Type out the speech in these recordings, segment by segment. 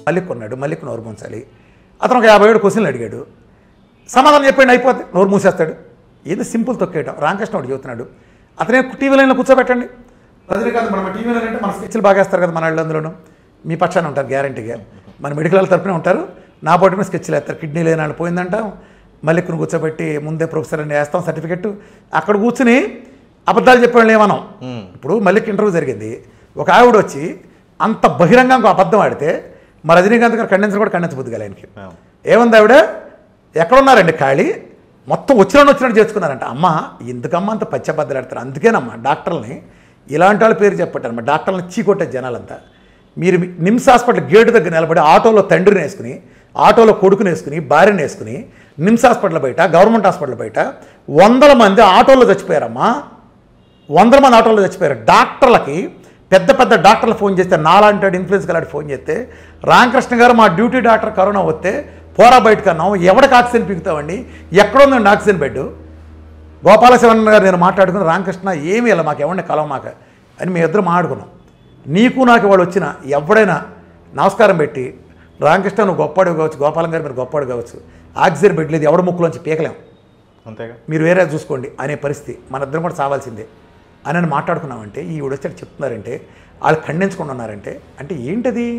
మల్లిక్ ఉన్నాడు మల్లిక్ నోరు ముంచాలి అతను ఒక యాభై ఏడు క్వశ్చన్లు అడిగాడు సమాధానం చెప్పండి అయిపోద్ది నోరు మూసేస్తాడు ఏదో సింపుల్ తొక్కేయడం రామకృష్ణ ఒకటి చెబుతున్నాడు అతనే టీవీ లైన్లో కూర్చోబెట్టండి రజనీకాంత్ మన టీవీ లైన్ అంటే మన స్కెచ్లు బాగా వేస్తారు కదా మన వాళ్ళు అందులోనూ మీ పక్షాన ఉంటారు గ్యారంటీగా మన మెడికల్ వాళ్ళ తరపునే ఉంటారు నా పోటీ మీద స్కెచ్లు వేస్తారు కిడ్నీ లేని వాళ్ళు పోయిందంటాం మల్లిక్ను కూర్చోబెట్టి ముందే ప్రొఫెసర్ అని వేస్తాం సర్టిఫికెట్ అక్కడ కూర్చుని అబద్ధాలు చెప్పేవాళ్ళు ఏమనం ఇప్పుడు మల్లిక్ ఇంటర్వ్యూ జరిగింది ఒక ఆవిడ వచ్చి అంత బహిరంగంగా ఒక అబద్ధం ఆడితే మా రజనీకాంత్ గారు ఖండించడం కూడా ఖండించబుద్ది కదా ఆయనకి అవును. ఏముంది ఆవిడ ఎక్కడున్నారండి ఖాళీ మొత్తం వచ్చినట్టు వచ్చినట్టు చేసుకున్నారంట అమ్మ ఎందుకమ్మా అంత పచ్చబద్దలు ఆడతారు అందుకేనమ్మా డాక్టర్లని ఇలాంటి వాళ్ళ పేరు చెప్పట్టారమ్మా డాక్టర్లను చీకొట్టే జనాలంతా మీరు నిమ్స్ హాస్పిటల్ గేటు దగ్గర నిలబడి ఆటోలో తండ్రిని వేసుకుని ఆటోలో కొడుకుని వేసుకుని భార్యని వేసుకుని నిమ్స్ హాస్పిటల్ బయట గవర్నమెంట్ హాస్పిటల్ బయట వందల మంది ఆటోలో చచ్చిపోయారమ్మా వందల మంది ఆటోలో చచ్చిపోయారు డాక్టర్లకి పెద్ద పెద్ద డాక్టర్లు ఫోన్ చేస్తే నాలాంటి ఇన్ఫ్లుయెన్స్ గలాంటి ఫోన్ చేస్తే రామకృష్ణ గారు మా డ్యూటీ డాక్టర్ కరోనా వస్తే పోరా బయటకు అన్నాం ఎవడికి ఆక్సిజన్ పీకుతామండి ఎక్కడుందండి ఆక్సిజన్ బెడ్ గోపాలశివన్ గారు నేను మాట్లాడుకుని రామకృష్ణ ఏమీ ఇలా మాకు ఎవరిని కలవ మాక అని మీ ఇద్దరు మాట్లాడుకున్నాం నీకు నాకు వాళ్ళు వచ్చిన ఎవడైనా నమస్కారం పెట్టి రామకృష్ణ నువ్వు గొప్పవాడు కావచ్చు గోపాలం గారు మీరు గొప్పవాడు కావచ్చు ఆక్సిజన్ బెడ్ లేదు ఎవడ ముక్కులోంచి పీకలేం అంతేగా మీరు వేరే చూసుకోండి అనే పరిస్థితి మనిద్దరం కూడా సావాల్సిందే అని అని మాట్లాడుకున్నామంటే ఈ వచ్చాడు చెప్తున్నారంటే వాళ్ళు ఖండించకుండా ఉన్నారంటే అంటే ఏంటది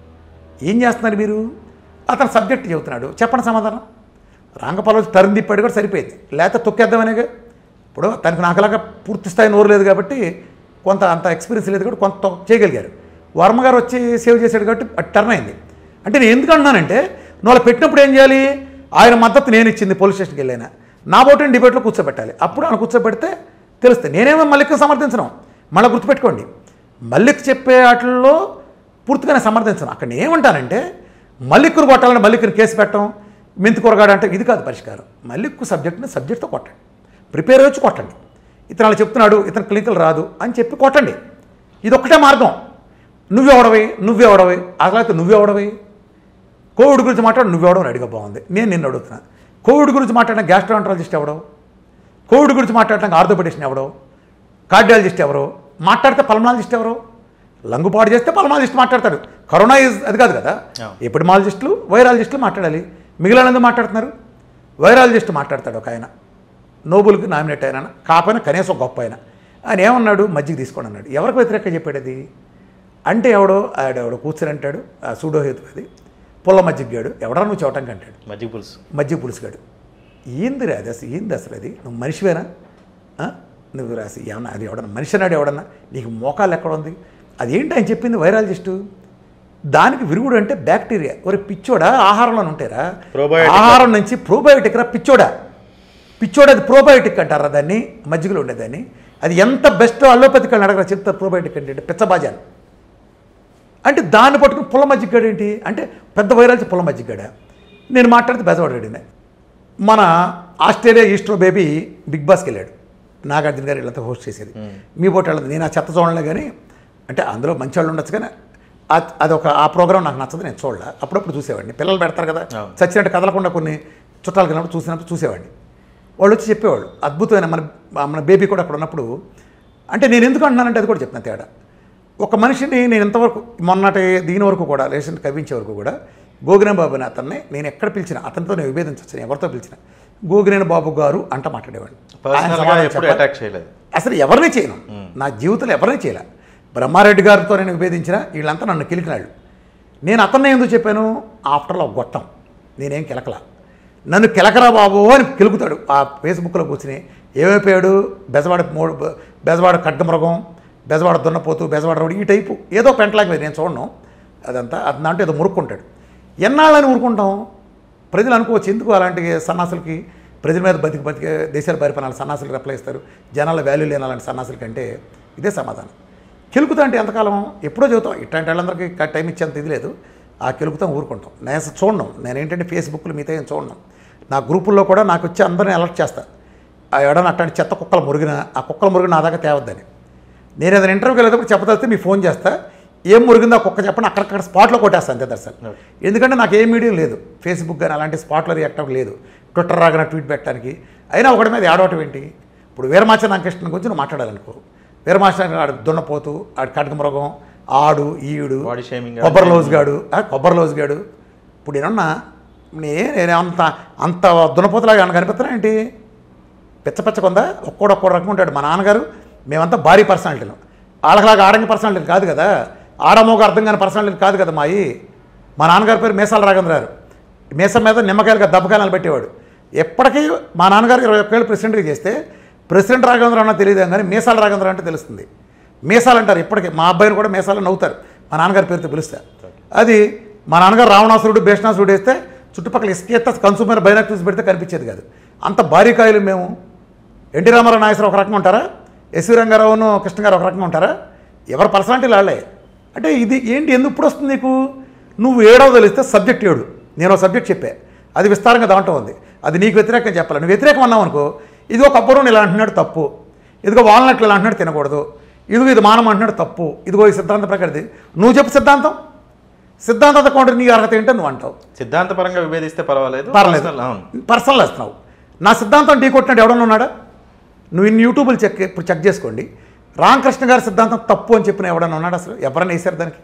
ఏం చేస్తున్నారు మీరు అతను సబ్జెక్ట్ చెబుతున్నాడు చెప్పండి సమాధానం రంగపాల టర్న్ తిప్పాడు కూడా సరిపోయింది లేకపోతే తొక్కేద్దామనేగా ఇప్పుడు తనకు నాకులాగా పూర్తి స్థాయి నోరు లేదు కాబట్టి కొంత అంత ఎక్స్పీరియన్స్ లేదు కాబట్టి కొంత తొ- చేయగలిగారు వర్మ గారు వచ్చి సేవ్ చేశాడు కాబట్టి అది టర్న్ అయింది అంటే నేను ఎందుకు అంటున్నానంటే నువ్వు అలా పెట్టినప్పుడు ఏం చేయాలి ఆయన మద్దతు నేను ఇచ్చింది పోలీస్ స్టేషన్కి వెళ్ళైనా నా బోటిని డిబేట్లో కూర్చోబెట్టాలి అప్పుడు ఆయన కూర్చోబెడితే తెలుస్తుంది నేనేమో మల్లిక్ని సమర్థించను మళ్ళీ గుర్తుపెట్టుకోండి మల్లిక్ చెప్పే వాటిల్లో పూర్తిగానే సమర్థించను అక్కడ నేను ఏమంటానంటే మల్లిక్కును కొట్టాలని మల్లిక్కుని కేసు పెట్టడం మెంతి కూరగాడు అంటే ఇది కాదు పరిష్కారం మల్లిక్కు సబ్జెక్ట్ని సబ్జెక్ట్తో కొట్టండి ప్రిపేర్ వచ్చి కొట్టండి ఇతను అలా చెప్తున్నాడు ఇతను క్లినికల్ రాదు అని చెప్పి కొట్టండి ఇది ఒక్కటే మార్గం నువ్వెవడవి నువ్వెవడవి అసలు నువ్వెవడవి కోవిడ్ గురించి మాట్లాడు నువ్వెవడో అని అడిగా బాగుంది నేను నిన్ను అడుగుతున్నా కోవిడ్ గురించి మాట్లాడిన గ్యాస్ట్రాంట్రాలజిస్ట్ ఎవడో కోవిడ్ గురించి మాట్లాడటానికి ఆర్థోపెడిషన్ ఎవడో కార్డియాలజిస్ట్ ఎవరో మాట్లాడితే పల్మనాలజిస్ట్ ఎవరో లంగుపాడు చేస్తే పల్మనాలజిస్ట్ మాట్లాడతాడు కరోనా ఇస్ అది కాదు కదా అవును. ఎపిడమాలజిస్టులు వైరాలజిస్టులు మాట్లాడాలి మిగిలినందుకు మాట్లాడుతున్నారు వైరాలజిస్ట్ మాట్లాడతాడు ఒక ఆయన నోబుల్కి నామినేట్ అయినా కాకపోయినా కనీసం గొప్ప ఆయన ఆయన ఏమన్నాడు మజ్జిగ తీసుకోండి అన్నాడు ఎవరికి వ్యతిరేకంగా చెప్పాడు అది అంటే ఎవడో ఆడెవడో కూర్చొని అంటాడు ఆ సూడోహేతు అది పుల్ల మజ్జిగాడు ఎవడరా నువ్వు చూడటానికి అంటాడు మజ్జిగ పులుసు మధ్య పులుసుగాడు ఏంది రా అది అసలు ఏంది అసలు అది నువ్వు మనిషివేనా ఆ? నువ్వు రాసి ఏమన్నా అది ఎవడన్నా మనిషి అన్నాడు ఎవడన్నా నీకు మోకాలు ఎక్కడ ఉంది అదేంటి ఆయన చెప్పింది వైరాలజిస్టు దానికి విరుగుడు అంటే బ్యాక్టీరియా ఒరే పిచ్చోడా ఆహారంలో ఉంటారా Probiotic. ఆహారం నుంచి ప్రోబయోటిక్ రా పిచ్చోడా పిచ్చోడా అది ప్రోబయోటిక్ అంటారా దాన్ని మజ్జిగలో ఉండేదాన్ని అది ఎంత బెస్ట్ అల్లోపతికి అడగరా చెప్తారు ప్రోబయోటిక్ అంటే పిచ్చబాజాను అంటే దాన్ని పట్టుకుని పుల్ల మజ్జిగడ్డ ఏంటి అంటే పెద్ద వైరాలజీ పుల్ల మజ్జిగడ్డ నేను మాట్లాడితే బెజవాడాడు మన ఆస్ట్రేలియా ఈస్ట్రో బేబీ బిగ్ బాస్కి వెళ్ళాడు నాగార్జున గారు వీళ్ళంతా హోస్ట్ చేసేది మీ పోటీ వాళ్ళది నేను ఆ చెత్త చూడలే కానీ అంటే అందులో మంచి వాళ్ళు ఉండొచ్చు కానీ ఆ- అదొక ఆ ప్రోగ్రామ్ నాకు నచ్చదు నేను చూడలే అప్పుడప్పుడు చూసేవాడిని పిల్లలు పెడతారు కదా అవును. చచ్చినట్టు కదలకుండా కొన్ని చుట్టాలు కలిగినప్పుడు చూసినప్పుడు చూసేవాడిని వాళ్ళు వచ్చి చెప్పేవాళ్ళు అద్భుతమైన మన మన బేబీ కూడా అక్కడ ఉన్నప్పుడు అంటే నేను ఎందుకు అంటున్నానంటే అది కూడా చెప్తున్నా తేడా ఒక మనిషిని నేను ఇంతవరకు మొన్నటి దీని వరకు కూడా రీసెంట్ కవించే వరకు కూడా గోగినేని బాబు అని అతన్ని నేను ఎక్కడ పిలిచిన అతనితో నేను విభేదించవచ్చు నేను ఎవరితో పిలిచిన గోగినేని బాబు గారు అంట మాట్లాడేవాడిని ఆయన పర్సనల్గా సమాధానం ఎప్పుడు చెప్పాలి. అటాక్ చేయలేదు అసలు ఎవరిని చేయను నా జీవితంలో ఎవరిని చేయలే బ్రహ్మారెడ్డి గారితో నేను విభేదించిన వీళ్ళంతా నన్ను కిలికినాళ్ళు నేను అతన్ని ఎందుకు చెప్పాను ఆఫ్టర్లో ఒక గొట్టం నేనేం కిలకలా నన్ను కిలకరా బాబు అని కిలుకుతాడు ఆ ఫేస్బుక్లో కూర్చుని ఏమైపోయాడు బెజవాడ మూడు బెజవాడ ఖడ్గమృగం బెజవాడ దున్నపోతు బెజవాడ రోడ్డు ఈ టైపు ఏదో పెంటలాగా నేను చూడను అదంతా అది దాంట్లో ఏదో మురుక్కుంటాడు ఎన్నాళ్ళని ఊరుకుంటాం ప్రజలు అనుకోవచ్చు ఎందుకు అలాంటి సన్నాసులకి ప్రజల మీద బతికి బతికే దేశాల పరిపాలన సన్నాసులకు అప్లై ఇస్తారు జనాల వాల్యూ లేని అలాంటి సన్నాసుల కంటే ఇదే సమాధానం కెలుకుతా అంటే ఎంతకాలం ఎప్పుడో చదువుతాం ఇట్లాంటి వాళ్ళందరికీ క- టైం ఇచ్చేంత ఇది లేదు ఆ కెలుకుతాం ఊరుకుంటాం నేను అసలు చూడను నేను ఏంటంటే ఫేస్బుక్లో మిగతా ఏం చూడను నా గ్రూపుల్లో కూడా నాకు వచ్చి అందరిని అలర్ట్ చేస్తా ఆ ఎవడన్నా అట్లాంటి చెత్త కుక్కలు మురిగిన ఆ కుక్కల మురిగిన నా దాకా తేవద్దని నేను ఏదైనా ఇంటర్వ్యూకి వెళ్ళేటప్పుడు చెప్పదలిస్తే మీ ఫోన్ చేస్తా ఏం మురిగిందో ఆ కుక్క చెప్పండి అక్కడక్కడ స్పాట్లో కొట్టేస్తాను అంతే దర్శన్ Okay. ఎందుకంటే నాకు ఏ మీడియం లేదు ఫేస్బుక్ కానీ అలాంటి స్పాట్లో రియాక్ట్ అవ్వడం లేదు ట్విట్టర్ రాగానే ట్వీట్ పెట్టడానికి అయినా ఒకటి మీద ఏడవటం ఏంటి ఇప్పుడు వీరమాచ నాగకృష్ణ గురించి నువ్వు మాట్లాడాలనుకో వీరమాచ ఆడు దున్నపోతు ఆడు కటకమృగం ఆడు ఈడు Body shaming కొబ్బరి లోజ్ గాడు ఆ, కొబ్బరి లోజ్ గాడు ఇప్పుడు ఏమన్నా నే నేను అంత అంత దునపోతలాగా ఏమన్నా కనిపిస్తున్నా ఏంటి పిచ్చ పిచ్చ కొందా ఒక్కోడు ఒక్కో రకం ఉంటాడు మా నాన్నగారు మేమంతా భారీ పర్సనాలిటీలు వాళ్ళకిలాగా ఆడంగి పర్సనాలిటీ కాదు కదా ఆడమోగ అర్థం కాని పర్సనాలిటీ కాదు కదా మాయి మా నాన్నగారి పేరు మేసాల రాఘవేంద్రారు మీసం మీద నిమ్మకాయలుగా దెబ్బకాయలు పెట్టేవాడు ఎప్పటికీ మా నాన్నగారు ఇరవై ఒక్క ఏళ్ళు ప్రెసిడెంట్గా చేస్తే ప్రెసిడెంట్ రాఘవేంద్ర అన్న తెలియదు కానీ మీసాల రాఘవేంద్ర అంటే తెలుస్తుంది మీసాలు అంటారు ఇప్పటికీ మా అబ్బాయిని కూడా మీసాలు నవ్వుతారు మా నాన్నగారి పేరుతో పిలుస్తే అది మా నాన్నగారు రావణాసురుడు భేషణాసురుడు వేస్తే చుట్టుపక్కల ఇసుకేత కన్సూమర్ బైనాక్ చూసి పెడితే కనిపించేది కాదు అంత భారీ కాయలు మేము ఎన్టీ రామారావు నాగేశ్వరరావు ఒక రకంగా ఉంటారా ఎస్వి రంగారావును కృష్ణ గారు ఒక రకంగా ఉంటారా ఎవరి పర్సనాలిటీలు వాళ్ళే అంటే ఇది ఏంటి ఎందుకు ఇప్పుడు వస్తుంది నీకు నువ్వు ఏడవ తెలిస్తే సబ్జెక్ట్ ఏడు నేను సబ్జెక్ట్ చెప్పా అది విస్తారంగా దాంట్లో ఉంది అది నీకు వ్యతిరేకంగా చెప్పాలి నువ్వు వ్యతిరేకం అన్నావు అనుకో ఇదిగో కొబ్బరి ఇలా అంటున్నాడు తప్పు ఇదిగో వాల్నట్లు ఇలా అంటున్నాడు తినకూడదు ఇదిగో ఇది మానం అంటున్నాడు తప్పు ఇదిగో ఈ సిద్ధాంత ప్రకారది నువ్వు చెప్పు సిద్ధాంతం సిద్ధాంత కౌంటర్ నీ అర్హత ఏంటో నువ్వు అంటావు సిద్ధాంతపరంగా విభేదిస్తే పర్వాలేదు పర్లేదు Personal, అవును పర్సనల్ వేస్తున్నావు నా సిద్ధాంతం ఢీ కొట్టినాడు ఎవడన్నా ఉన్నాడా నువ్వు ఇన్ని యూట్యూబ్లు చెక్ ఇప్పుడు చెక్ చేసుకోండి రామకృష్ణ గారి సిద్ధాంతం తప్పు అని చెప్పిన ఎవడన్నా ఉన్నాడు అసలు ఎవరన్నా వేశారు దానికి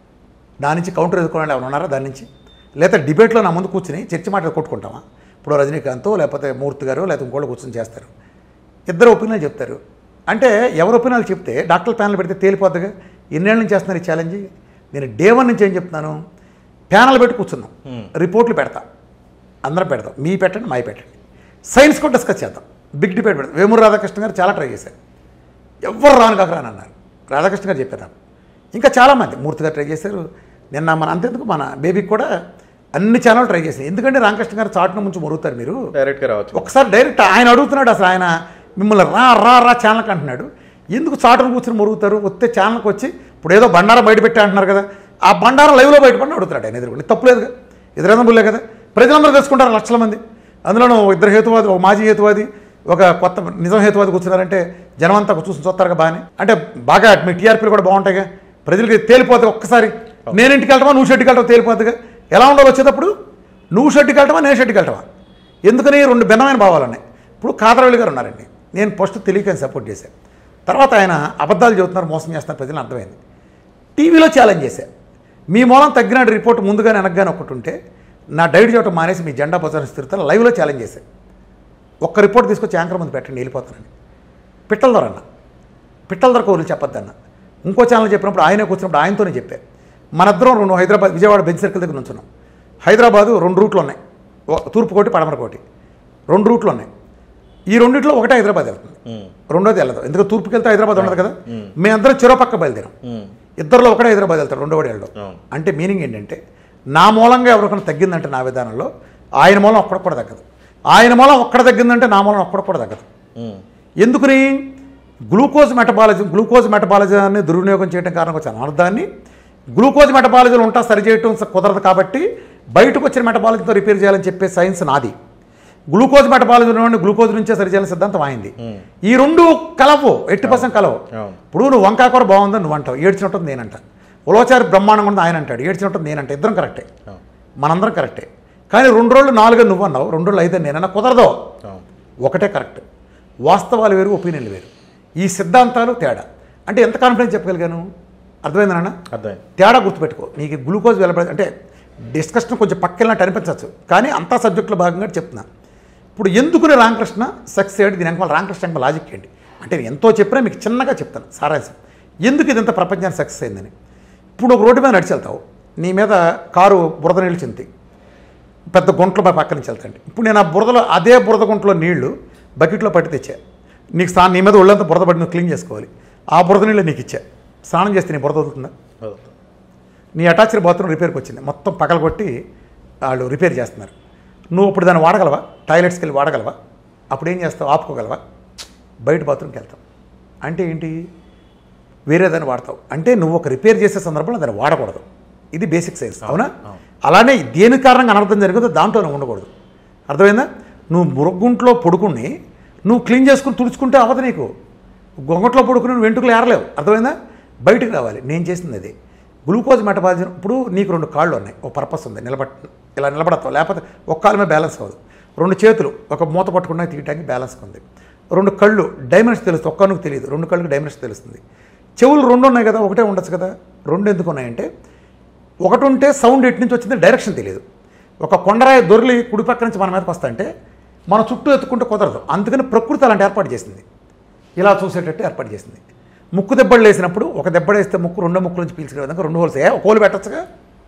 దాని నుంచి కౌంటర్ ఎదుర్కోవాలి ఎవరు ఉన్నారా దాని నుంచి లేదా డిబేట్లో నా ముందు కూర్చుని చర్చ మాటలు కొట్టుకుంటామా ఇప్పుడు రజనీకాంత్ లేకపోతే మూర్తి గారు లేకపోతే ఇంకోళ్ళు కూర్చొని చేస్తారు ఇద్దరు ఒపీనియన్ చెప్తారు అంటే ఎవరు ఒపీనియన్లు చెప్తే డాక్టర్ ప్యానల్ పెడితే తేలిపోద్దిగా ఎన్నేళ్ళ నుంచి చేస్తున్నారు ఈ ఛాలెంజ్ నేను డే వన్ నుంచి ఏం చెప్తున్నాను ప్యానల్ పెట్టి కూర్చున్నాం రిపోర్ట్లు పెడతా అందరం పెడతాం మీ పెట్టండి మావి పెట్టండి సైన్స్ కూడా డిస్కస్ చేద్దాం బిగ్ డిబేట్ పెడతాం వేమూరు రాధాకృష్ణ గారు చాలా ట్రై చేశారు ఎవ్వరు రాను కాక రాను అన్నారు రాధాకృష్ణ గారు చెప్పారు నాకు ఇంకా చాలామంది మూర్తి గారు ట్రై చేశారు నిన్న మన అంతెందుకు మన బేబీకి కూడా అన్ని ఛానల్ ట్రై చేశారు ఎందుకంటే రామకృష్ణ గారు చాటున ముంచి మురుగుతారు మీరు డైరెక్ట్ గా రావచ్చు ఒకసారి డైరెక్ట్ ఆయన అడుగుతున్నాడు అసలు ఆయన మిమ్మల్ని రా రా రా ఛానల్కి అంటున్నాడు ఎందుకు చాటును కూర్చొని మురుగుతారు వస్తే ఛానల్కి వచ్చి ఇప్పుడు ఏదో బండారం బయట పెట్టి అంటున్నారు కదా ఆ బండారం లైవ్లో బయటపడి అడుగుతున్నాడు ఆయన ఎదురుకుండా తప్పులేదుగా ఎదురైనబుల్లే కదా ప్రజలందరూ తెలుసుకుంటారు లక్షల మంది అందులోనూ ఇద్దరు హేతువాది ఒక మాజీ హేతువాది ఒక కొత్త నిజం హేతువాది కూర్చున్నారంటే జనం అంతా చూసి చూస్తారుగా బాగానే అంటే బాగా మీ టీఆర్పీలు కూడా బాగుంటాయిగా ప్రజలకి తేలిపోతుంది ఒక్కసారి నేను ఇంటికి వెళ్ళటమా నువ్వు షెడ్కి వెళ్ళటమా తేలిపోతుందిగా ఎలా ఉండాలి వచ్చేటప్పుడు నువ్వు షెడ్కి వెళ్ళటమా నేను షెడ్కి వెళ్ళటమా ఎందుకని రెండు భిన్నమైన భావాలు ఉన్నాయి ఇప్పుడు కాదరవల్లి గారు ఉన్నారండి నేను ఫస్ట్ తెలియక సపోర్ట్ చేశాను తర్వాత ఆయన అబద్ధాలు చెబుతున్నారు మోసం చేస్తున్నారు ప్రజలు అర్థమైంది టీవీలో ఛాలెంజ్ చేశాను మీ మూలం తగ్గిన రిపోర్ట్ ముందుగానే వెనక్గానే ఒకటి ఉంటే నా డైట్ చేయటం మానేసి మీ జెండా బజార్ స్థిరతలు లైవ్లో ఛాలెంజ్ చేశాను ఒక్క రిపోర్ట్ తీసుకొచ్చి యాంకర్ ముందు పెట్టండి వెళ్ళిపోతానని పిట్టల ధర అన్న పిట్టల ధర కోరులు చెప్పొద్దన్న ఇంకో ఛానల్ చెప్పినప్పుడు ఆయనే కూర్చున్నప్పుడు ఆయనతోనే చెప్పాను మనిద్దరం రెండు హైదరాబాద్ విజయవాడ బెంచ్ సర్కిల్ దగ్గర నుంచున్నాం హైదరాబాదు రెండు రూట్లు ఉన్నాయి ఓ- తూర్పు కోటి పడమర కోటి రెండు రూట్లు ఉన్నాయి ఈ రెండిట్లో ఒకటే హైదరాబాద్ వెళ్తుంది ఉమ్, రెండోది వెళ్ళదు ఎందుకంటే తూర్పుకి వెళ్తే హైదరాబాద్ ఉండదు కదా మేమందరం చెరో పక్క బయలుదేరాం ఉమ్, ఇద్దరిలో ఒకటే హైదరాబాద్ వెళ్తాడు రెండో వాడు వెళ్ళడం అవును. అంటే మీనింగ్ ఏంటంటే నా మూలంగా ఎవరికైనా తగ్గిందంటే నా విధానంలో ఆయన మూలం ఒక్కడ కూడా తగ్గదు ఆయన మూలం ఒక్కడ తగ్గిందంటే నా మూలం ఒక్కడ కూడా తగ్గదు ఉమ్, ఎందుకని గ్లూకోజ్ మెటబాలిజం గ్లూకోజ్ మెటబాలిజాన్ని దుర్వినియోగం చేయడం కారణంగా వచ్చిన అనర్థాన్ని గ్లూకోజ్ మెటబాలిజం ఉంటా సరిచేయటం స- కుదరదు కాబట్టి బయటకు వచ్చిన మెటబాలిజంతో రిపేర్ చేయాలని చెప్పే సైన్స్ నాది గ్లూకోజ్ మెటబాలిజం నుండి గ్లూకోజ్ నుంచే సరిచేయాలని సిద్ధాంతం అయింది ఈ రెండు కలవు ఎట్టి పర్సెంట్ కలవు అవును. ఇప్పుడు నువ్వు వంకాయ కూర బాగుందని నువ్వు అంటావు ఏడ్చినట్టుంది నేనంట ఉలవచారి బ్రహ్మాండంగా ఉంది ఆయన అంటాడు ఏడ్చినట్టుంది నేనంట ఇద్దరం కరెక్టే అవును, మనందరం కరెక్టే కానీ రెండు రోజులు నాలుగు నువ్వు అన్నావు రెండు రోజులు ఐదు నేనన్నా కుదరదు అవును. ఒకటే కరెక్ట్ వాస్తవాలు వేరు ఒపీనియన్లు వేరు ఈ సిద్ధాంతాలు తేడా అంటే ఎంత కాన్ఫిడెన్స్ చెప్పగలిగాను అర్థమైంది నాన్న అర్థమైంది తేడా గుర్తుపెట్టుకో నీకు గ్లూకోజ్ వెళ్ళబడి అంటే డిస్కషన్ కొంచెం పక్కెళ్ళినట్టు అనిపించవచ్చు కానీ అంతా సబ్జెక్టులో భాగంగా చెప్తున్నా ఇప్పుడు ఎందుకుని రామకృష్ణ సక్సెస్ ఏంటి దీని వెనకాల రామకృష్ణ వెనకాల లాజిక్ ఏంటి అంటే నేను ఎంతో చెప్పినా మీకు చిన్నగా చెప్తాను సారాంశం ఎందుకు ఇదంతా ప్రపంచానికి సక్సెస్ అయిందని ఇప్పుడు ఒక రోడ్డు మీద నడిచి వెళ్తావు నీ మీద కారు బురద నీళ్ళు చింతి పెద్ద గుంటలు మా పక్క నుంచి వెళ్తాండి ఇప్పుడు నేను ఆ బురదలో అదే బురద గుంటలో నీళ్లు బకెట్లో పట్టి తెచ్చా నీకు స్నానం నీ మీద ఒళ్ళంతా బురద పడి నువ్వు క్లీన్ చేసుకోవాలి ఆ బురద నీళ్ళు నీకు ఇచ్చా స్నానం చేస్తే నీ బురద వదులుతుందా వదులుతా. నీ అటాచ్డ్ బాత్రూమ్ రిపేర్కి వచ్చింది మొత్తం పగలగొట్టి వాళ్ళు రిపేర్ చేస్తున్నారు నువ్వు ఇప్పుడు దాన్ని వాడగలవా టాయిలెట్స్కి వెళ్ళి వాడగలవా అప్పుడు ఏం చేస్తావు ఆపుకోగలవా బయట బాత్రూమ్కి వెళ్తావు అంటే ఏంటి వేరే దాన్ని వాడతావు అంటే నువ్వు ఒక రిపేర్ చేసే సందర్భంలో దాన్ని వాడకూడదు ఇది బేసిక్ సైన్స్ అవునా అలానే దేని కారణంగా అనర్థం జరిగిందో దాంట్లో నువ్వు ఉండకూడదు అర్థమైందా నువ్వు మురుగుంట్లో పడుకుని నువ్వు క్లీన్ చేసుకుని తుడుచుకుంటే అవ్వదు నీకు గొంగట్లో పడుకుని నువ్వు వెంట్రుకలు ఏరలేవు అర్థమైందా బయటికి రావాలి నేను చేసింది అది గ్లూకోజ్ మెటబాలిజం ఇప్పుడు నీకు రెండు కాళ్ళు ఉన్నాయి ఒక పర్పస్ ఉంది నిలబట్ ఇలా నిలబడతావు లేకపోతే ఒక కాలు మీద బ్యాలెన్స్ అవ్వదు రెండు చేతులు ఒక మూత పట్టుకున్నా తీయడానికి బ్యాలెన్స్ ఉంది రెండు కళ్ళు డైమెన్షన్ తెలుస్తుంది ఒక్క కన్నుకు తెలియదు రెండు కళ్ళకి డైమెన్షన్ తెలుస్తుంది చెవులు రెండు ఉన్నాయి కదా ఒకటే ఉండొచ్చు కదా రెండు ఎందుకు ఉన్నాయంటే ఒకటి ఉంటే సౌండ్ ఎటు నుంచి వచ్చింది డైరెక్షన్ తెలియదు ఒక కొండరాయి దొర్లి కుడి పక్క నుంచి మన మీదకి వస్తుంటే మన చుట్టూ ఎత్తుకుంటే కుదరదు అందుకని ప్రకృతి అలాంటి ఏర్పాటు చేసింది ఇలా చూసేటట్టు ఏర్పాటు చేసింది ముక్కు దెబ్బలు వేసినప్పుడు ఒక దెబ్బడేస్తే ముక్కు రెండో ముక్కు నుంచి పీల్చుకునే విధంగా రెండు హోల్స్ ఏ ఒక హోల్ పెట్టచ్చుగా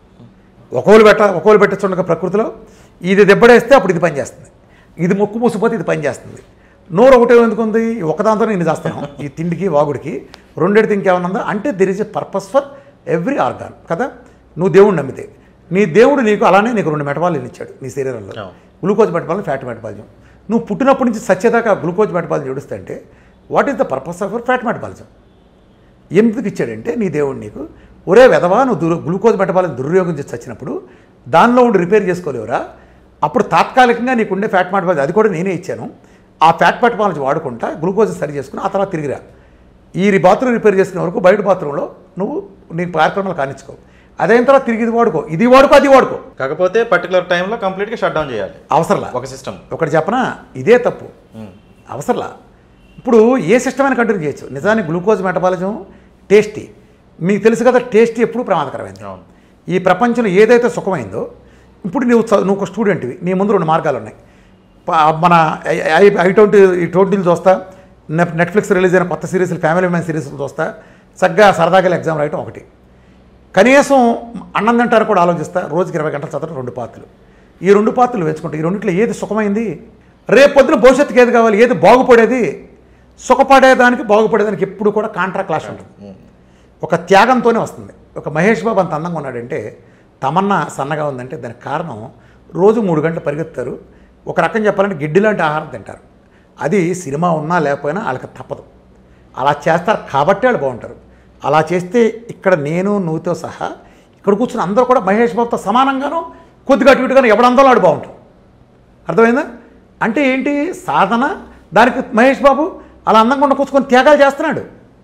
ఒక హోల్ పెట్ట ఒక హోల్ పెట్టచ్చుండగా ప్రకృతిలో ఇది దెబ్బడేస్తే అప్పుడు ఇది పనిచేస్తుంది ఇది ముక్కు మూసిపోతే ఇది పనిచేస్తుంది నోరు ఒకటే ఎందుకు ఉంది ఈ ఒకదాంతో నేను చేస్తాను ఈ తిండికి వాగుడికి రెండేది ఇంకేమన్నా ఉందా అంటే there is a purpose for every organ కదా నువ్వు దేవుడిని నమ్మితే నీ దేవుడు నీకు అలానే నీకు రెండు మెటబాలిజం ఇచ్చాడు నీ శరీరంలో అవును. గ్లూకోజ్ మెటబాలిజం ఫ్యాట్ మెటబాలిజం నువ్వు పుట్టినప్పటి నుంచి సచ్చేదాకా గ్లూకోజ్ మెటబాలిజం జోడిస్తే అంటే what is the purpose of fat metabolism ఎందుకు ఇచ్చాడంటే నీ దేవుడు నీకు ఒరే వెధవా నువ్వు దుర్ గ్లూకోజ్ మెటబాలిజం దుర్వినియోగం చేసి చచ్చినప్పుడు దానిలో ఉండి రిపేర్ చేసుకోలేవురా అప్పుడు తాత్కాలికంగా నీకుండే ఫ్యాట్ మెటబాలిజం అది కూడా నేనే ఇచ్చాను ఆ ఫ్యాట్ మెటబాలిజం వాడుకుంటా గ్లూకోజ్ సరి చేసుకుని ఆ తర్వాత తిరిగిరా ఈ బాత్రూమ్ రిపేర్ చేసుకునే వరకు బయట బాత్రూంలో నువ్వు నీ కార్యక్రమాలు కానిచ్చుకో అదైన తర్వాత తిరిగి ఇది వాడుకో ఇది వాడుకో అది వాడుకో కాకపోతే పర్టికులర్ టైంలో కంప్లీట్గా షట్ డౌన్ చేయాలి అవసరంలా ఒక సిస్టమ్ ఒకటి చెప్పనా ఇదే తప్పు అవసరంలా ఇప్పుడు ఏ సిస్టమ్ అయినా కంటిన్యూ చేయొచ్చు నిజానికి గ్లూకోజ్ మెటబాలిజం టేస్టీ మీకు తెలుసు కదా టేస్టీ ఎప్పుడు ప్రమాదకరమైంది అవును ఈ ప్రపంచంలో ఏదైతే సుఖమైందో ఇప్పుడు నువ్వు చ- నువ్వు ఒక స్టూడెంట్వి నీ ముందు రెండు మార్గాలు ఉన్నాయి ప- మన ఐ- ఐ- ఐ ట్వంటీ ఈ ట్వంటీలు చూస్తా నెట్ నెట్ఫ్లిక్స్ రిలీజ్ అయిన కొత్త సిరీస్లు ఫ్యామిలీ మ్యాన్ సిరీస్లు చూస్తా చక్కగా సరదాగా ఎగ్జామ్ రాయటం ఒకటి కనీసం అన్నం తింటారు కూడా ఆలోచిస్తా రోజుకి ఇరవై గంటలు చదవడం రెండు పాత్రలు ఈ రెండు పాత్రలు వేసుకుంటే ఈ రెండిట్లో ఏది సుఖమైంది రేపు పొద్దున భవిష్యత్తుకి ఏది కావాలి ఏది బాగుపడేది సుఖపడేదానికి బాగుపడేదానికి ఎప్పుడు కూడా కాంట్రా క్లాష్ ఉంటుంది ఒక త్యాగంతోనే వస్తుంది ఒక మహేష్ బాబు అంత అందంగా ఉన్నాడంటే తమన్నా సన్నగా ఉందంటే దానికి కారణం రోజు మూడు గంటలు పరిగెత్తారు ఒక రకం చెప్పాలంటే గిడ్డి లాంటి ఆహారం తింటారు అది సినిమా ఉన్నా లేకపోయినా వాళ్ళకి తప్పదు అలా చేస్తారు కాబట్టి వాళ్ళు బాగుంటారు అలా చేస్తే ఇక్కడ నేను నువ్వుతో సహా ఇక్కడ కూర్చుని అందరూ కూడా మహేష్ బాబుతో సమానంగాను కొద్దిగా అటు ఇటుగాను ఎవడందరూ ఆడు బాగుంటారు అర్థమైందా అంటే ఏంటి సాధన దానికి మహేష్ బాబు అలా అందంగా ఉండ కూర్చుకొని త్యాగాలు చేస్తున్నాడు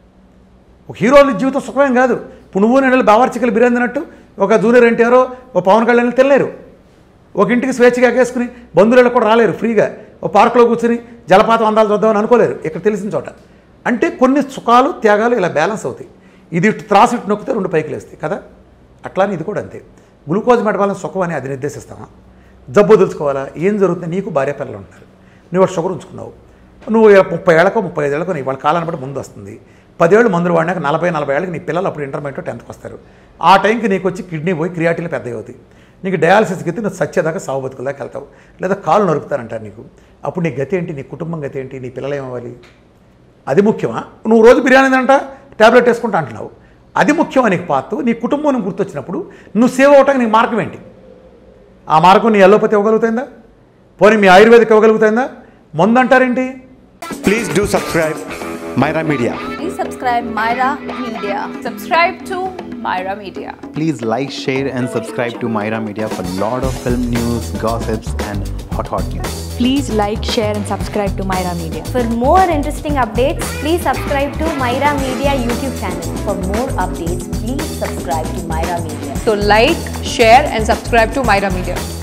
ఒక హీరోల జీవితం సుఖమేం కాదు ఇప్పుడు నువ్వు నేను బావర్చికలు బిర్యానీ తిన్నట్టు ఒక జూనియర్ ఎన్టీఆర్ ఓ పవన్ కళ్యాణ్ తినలేరు ఒక ఇంటికి స్వేచ్ఛగా ఎగేసుకుని బంధువులు కూడా రాలేరు ఫ్రీగా ఓ పార్కులో కూర్చుని జలపాతం అందాలు చూద్దామని అనుకోలేరు ఇక్కడ తెలిసిన చోట అంటే కొన్ని సుఖాలు త్యాగాలు ఇలా బ్యాలెన్స్ అవుతాయి ఇది ఇటు త్రాసు ఇటు నొక్కితే రెండు పైకి లేస్తాయి కదా అట్లానే ఇది కూడా అంతే గ్లూకోజ్ మెటబాలిజం సుఖం అని అది నిర్దేశిస్తామా జబ్బు తెలుసుకోవాలా ఏం జరుగుతుంది నీకు భార్య పిల్లలు ఉంటారు నువ్వు వాడు షుగర్ ఉంచుకున్నావు నువ్వు ఇక ముప్పై ఏళ్ళకో ముప్పై ఐదు ఏళ్ళకో నీ వాళ్ళ కాలాన్ని బట్టి ముందు వస్తుంది పదేళ్ళు మందులు వాడినాక నలభై నలభై ఏళ్ళకి నీ పిల్లలు అప్పుడు ఇంటర్మీడియట్ టెన్త్కి వస్తారు ఆ టైంకి నీకు వచ్చి కిడ్నీ పోయి క్రియాటిన్లు పెద్దవి అవుతాయి నీకు డయాలసిస్కి అయితే నువ్వు సచ్చేదాకా సాగు బతుకుల దాకా వెళ్తావు లేదా కాలు నరుకుతారంటారు నీకు అప్పుడు నీ గతి ఏంటి నీ కుటుంబం గతి ఏంటి నీ పిల్లలు ఏమవ్వాలి అది ముఖ్యమా నువ్వు రోజు బిర్యానీ తింటా ట్యాబ్లెట్ వేసుకుంటా అంటున్నావు అది ముఖ్యమా నీకు పాతు నీ కుటుంబం నీకు గుర్తొచ్చినప్పుడు నువ్వు సేవ్ అవటానికి నీకు మార్గం ఏంటి ఆ మార్గం నీ అల్లోపతి ఇవ్వగలుగుతుందా పోనీ మీ ఆయుర్వేదిక్ ఇవ్వగలుగుతుందా మందు అంటారేంటి Please do subscribe Myra Media. Please subscribe Myra Media. Subscribe to Myra Media. Please like, share, and subscribe to Myra Media for lot of film news, gossips, and hot hot news. Please like, share, and subscribe to Myra Media. For more interesting updates, please subscribe to Myra Media YouTube channel. For more updates, please subscribe to Myra Media. So like, share and subscribe to Myra Media.